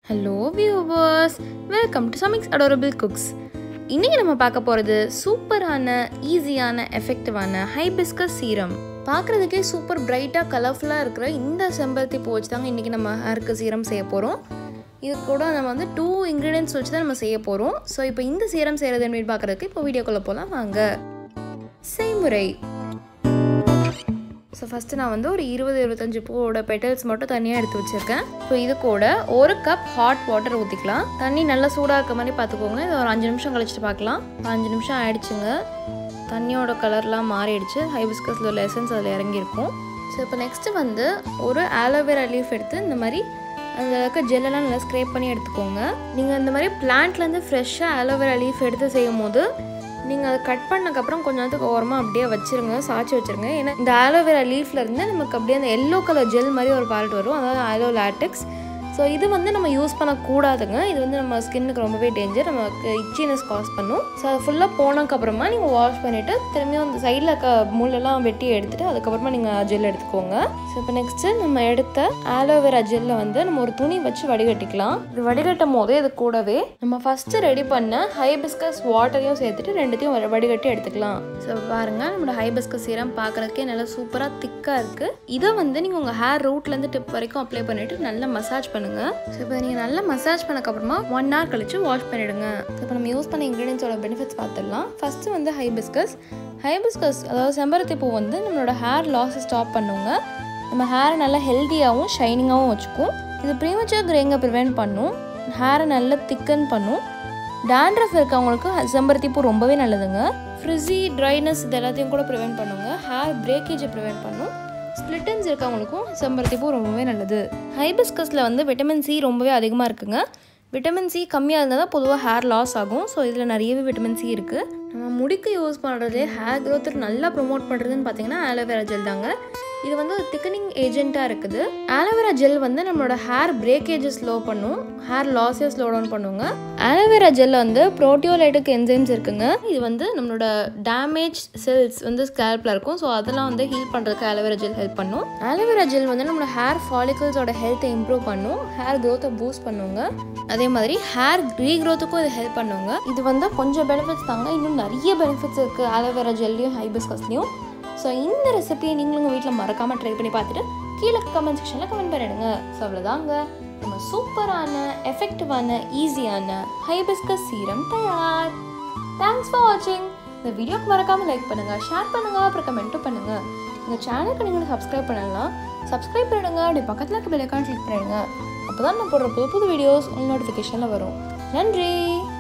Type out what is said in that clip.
hello viewers welcome to சமிக்ஸ் adorable cooks இன்றைக்கி நம்ம பார்க்க போகிறது சூப்பரான ஈஸியான எஃபெக்டிவான ஹைபிஸ்கஸ் சீரம் பார்க்குறதுக்கே சூப்பர் பிரைட்டாக கலர்ஃபுல்லாக இருக்கிற இந்த செம்பருத்தி பூ வச்சு தாங்க இன்றைக்கி நம்ம ஹேருக்கு சீரம் செய்ய போகிறோம் இது கூட நம்ம வந்து டூ இன்க்ரீடியன்ஸ் வச்சு தான் நம்ம செய்ய போகிறோம் ஸோ இப்போ இந்த சீரம் செய்கிறது அப்படின்னு பார்க்குறதுக்கு இப்போ வீடியோக்குள்ளே போகலாம் வாங்க செய்முறை ஸோ ஃபஸ்ட்டு நான் வந்து ஒரு இருபது இருபத்தஞ்சு பூவோட பெட்டல்ஸ் மட்டும் தனியாக எடுத்து வச்சுருக்கேன் ஸோ இது கூட ஒரு கப் ஹாட் வாட்டர் ஊற்றிக்கலாம் தண்ணி நல்லா சூடாக இருக்க மாதிரி பார்த்துக்கோங்க இது ஒரு அஞ்சு நிமிஷம் கழிச்சிட்டு பார்க்கலாம் அஞ்சு நிமிஷம் ஆயிடுச்சுங்க தண்ணியோட கலர்லாம் மாறிடுச்சு ஹைபிஸ்கஸில் உள்ள எசன்ஸ் அதில் இறங்கியிருக்கும் ஸோ இப்போ நெக்ஸ்ட்டு வந்து ஒரு ஆலோவேரா லீஃப் எடுத்து இந்த மாதிரி அதில் இருக்க ஜெல்லெல்லாம் நல்லா ஸ்க்ரேப் பண்ணி எடுத்துக்கோங்க நீங்கள் இந்த மாதிரி பிளான்ட்லேருந்து ஃப்ரெஷ்ஷாக ஆலோவேரா லீஃப் எடுத்து செய்யும் போது நீங்கள் அதை கட் பண்ணக்கப்புறம் கொஞ்ச நேரத்துக்கு ஓரமாக அப்படியே வச்சிருங்க சாய்ச்சி வச்சிருங்க ஏன்னா இந்த ஆலோவேரா லீஃப்ல இருந்து நமக்கு அப்படியே அந்த எல்லோ கலர் ஜெல் மாதிரி ஒரு பார்ட் வரும் அதாவது ஆலோ லாட்டெக்ஸ் ஸோ இது வந்து நம்ம யூஸ் பண்ணக்கூடாதுங்க இது வந்து நம்ம ஸ்கின்னுக்கு ரொம்பவே டேஞ்சர் நமக்கு இச்சினஸ் காஸ் பண்ணும் ஸோ அது ஃபுல்லாக போனதுக்கப்புறமா நீங்கள் வாஷ் பண்ணிவிட்டு திரும்பியும் அந்த சைடில் இருக்க முள்ளெல்லாம் வெட்டி எடுத்துகிட்டு அதுக்கப்புறமா நீங்கள் ஜெல் எடுத்துக்கோங்க ஸோ இப்போ நெக்ஸ்ட்டு நம்ம எடுத்த ஆலோவேரா ஜெல்லை வந்து நம்ம ஒரு துணி வச்சு வடிகட்டிக்கலாம் இது வடிகட்டும் போது இது கூடவே நம்ம ஃபஸ்ட்டு ரெடி பண்ண ஹைபிஸ்கஸ் வாட்டரையும் சேர்த்துட்டு ரெண்டுத்தையும் வ- வடிகட்டி எடுத்துக்கலாம் ஸோ பாருங்க நம்மளோட ஹைபிஸ்கஸ் சீரம் பார்க்குறதுக்கே நல்லா சூப்பராக திக்காக இருக்குது இதை வந்து நீங்கள் உங்கள் ஹேர் ரூட்லேருந்து டிப் வரைக்கும் அப்ளை பண்ணிவிட்டு நல்லா மசாஜ் பண்ணுங்கள் ஸோ இப்போ நீங்கள் நல்லா மசாஜ் பண்ணக்கப்புறமா ஒன் ஹவர் கழிச்சு வாஷ் பண்ணிவிடுங்க ஸோ இப்போ நம்ம யூஸ் பண்ண இன்க்ரீடியன்ஸோட பெனிஃபிட்ஸ் பார்த்துடலாம் ஃபஸ்ட்டு வந்து ஹைபிஸ்கஸ் ஹைபிஸ்கஸ் அதாவது செம்பருத்தி பூ வந்து நம்மளோட ஹேர் லாஸை ஸ்டாப் பண்ணுங்க நம்ம ஹேரை நல்லா ஹெல்த்தியாகவும் ஷைனிங்காகவும் வச்சுக்கும் இது ப்ரீமச்சர் கிரேங்க ப்ரிவெண்ட் பண்ணும் ஹேரை நல்லா திக்கன் பண்ணும் டேண்ட்ரஃப் இருக்கவங்களுக்கு செம்பருத்தி பூ ரொம்பவே நல்லதுங்க ஃப்ரிஸி ட்ரைனஸ் இது எல்லாத்தையும் கூட ப்ரிவெண்ட் பண்ணுங்க ஹேர் பிரேக்கேஜை ப்ரிவெண்ட் பண்ணும் ஸ்ப்ளிட்டன்ஸ் இருக்கவங்களுக்கும் செம்பருத்தி பூ ரொம்பவே நல்லது ஹைபிஸ்கஸில் வந்து விட்டமின் சி ரொம்பவே அதிகமாக இருக்குங்க விட்டமின் சி கம்மியாக இருந்தால் தான் பொதுவாக ஹேர் லாஸ் ஆகும் ஸோ இதில் நிறையவே விட்டமின் சி இருக்குது நம்ம முடிக்கு யூஸ் பண்ணுறதே ஹேர் க்ரோத்துக்கு நல்லா ப்ரொமோட் பண்ணுறதுன்னு பார்த்தீங்கன்னா ஆலோவேரா ஜெல் தாங்க இது வந்து ஒரு திக்கனிங் ஏஜென்ட்டாக இருக்குது ஆலோவேரா ஜெல் வந்து நம்மளோட ஹேர் பிரேக்கேஜை ஸ்லோ பண்ணும் ஹேர் லாஸை ஸ்லோ டவுன் பண்ணுங்க ஆலோவேரா ஜெல்ல வந்து ப்ரோட்டியோலைட்டிக் என்சைம்ஸ் இருக்குங்க இது வந்து நம்மளோட டேமேஜ் செல்ஸ் வந்து ஸ்கேல்பில் இருக்கும் ஸோ அதெல்லாம் வந்து ஹீல் பண்ணுறதுக்கு ஆலோவேரா ஜெல் ஹெல்ப் பண்ணும் ஆலோவேரா ஜெல் வந்து நம்மளோட ஹேர் ஃபாலிகல்ஸோட ஹெல்த்தை இம்ப்ரூவ் பண்ணும் ஹேர் க்ரோத்தை பூஸ்ட் பண்ணுங்க அதே மாதிரி ஹேர் ரீக்ரோத்துக்கும் இது ஹெல்ப் பண்ணுங்க இது வந்து கொஞ்சம் பெனிஃபிட்ஸ் தாங்க இன்னும் நிறைய பெனிஃபிட்ஸ் இருக்குது ஆலோவேரா ஜெல்லையும் ஹைபிஸ்கஸ்லையும் ஸோ இந்த ரெசிபியை நீங்களும் உங்கள் வீட்டில் மறக்காமல் ட்ரை பண்ணி பார்த்துட்டு கீழே கமெண்ட் செக்ஷனில் கமெண்ட் பண்ணிடுங்க ஸோ அவ்வளோதாங்க நம்ம சூப்பரான எஃபெக்டிவான ஈஸியான ஹைபிஸ்கஸ் சீரம் தயார் தேங்க்ஸ் ஃபார் வாட்சிங் இந்த வீடியோக்கு மறக்காமல் லைக் பண்ணுங்கள் ஷேர் பண்ணுங்கள் அப்புறம் கமெண்ட்டும் பண்ணுங்கள் எங்கள் சேனலுக்கு நீங்கள் சப்ஸ்கிரைப் பண்ணலாம் சப்ஸ்கிரைப் பண்ணிடுங்க அப்படி பக்கத்தில் இருக்க பெல் ஐக்கான் கிளிக் பண்ணிடுங்க அப்போ தான் நான் போடுற புது புது வீடியோஸ் உங்கள் நோட்டிஃபிகேஷனில் வரும் நன்றி